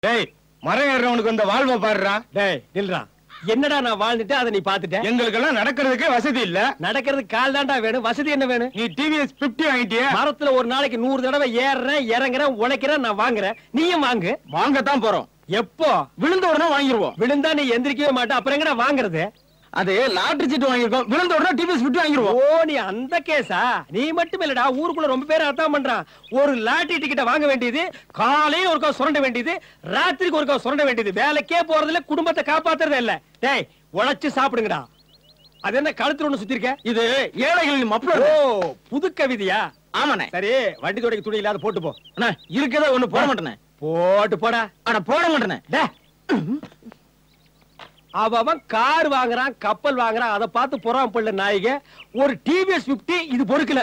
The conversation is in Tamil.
டேய் மரம் ஏறுறவனுக்கு இந்த வாழ்வை பாடுறா டேய் நில்றா என்னடா நான் வாழ்ந்துட்டு அதை நீ பாத்துட்ட எங்களுக்கெல்லாம் நடக்கிறதுக்கே வசதி இல்ல நடக்கிறதுக்கு கால் தான்டா வேணும் வசதி என்ன வேணும் நீ டிவிஎஸ் 50 வாங்கிட்டிய மரத்துல ஒரு நாளைக்கு நூறு தடவை ஏறுறேன் இறங்குறேன் உழைக்கிறேன் நான் வாங்குறேன் நீயும் வாங்கு வாங்கத்தான் போறோம் எப்போ விழுந்த உடனே வாங்கிருவோம் விழுந்தா நீ எந்திரிக்கவே மாட்ட அப்புறம் எங்கடா வாங்குறது அது லாட்டரி சீட்டு வாங்கிருக்கோம் விழுந்த உடனே டிவிஎஸ் 50 ஓ வாங்கிருவோம் நீ அந்த கேஸா நீ மட்டும் இல்லடா ஊருக்குள்ள ரொம்ப பேர் அதான் பண்றான் ஒரு லாட்டரி டிக்கெட்டை வாங்க வேண்டியது காலையில ஒருக்கா சுரண்ட வேண்டியது ராத்திரிக்கு ஒருக்கா சுரண்ட வேண்டியது வேலைக்கே போறதுல குடும்பத்தை காப்பாத்துறதே இல்ல டேய் உழைச்சு சாப்பிடுங்கடா அது என்ன கழுத்துல ஒண்ணு சுத்தி இருக்க இது ஏழைகளின் மப்ள ஓ புது கவிதையா ஆமாண்ணே சரி வண்டி துடைக்க துணி இல்லாத போட்டு போ அண்ணா இருக்கதே ஒண்ணு போட மாட்டேனே போட்டு போடா அட போட மாட்டேனே டே. அவ அவன் கார் வாங்குறான் கப்பல் வாங்குறான் அதை பார்த்து புறாம பிள்ளை நாய்க ஒரு டிவிஎஸ் 50 இது பொறுக்கல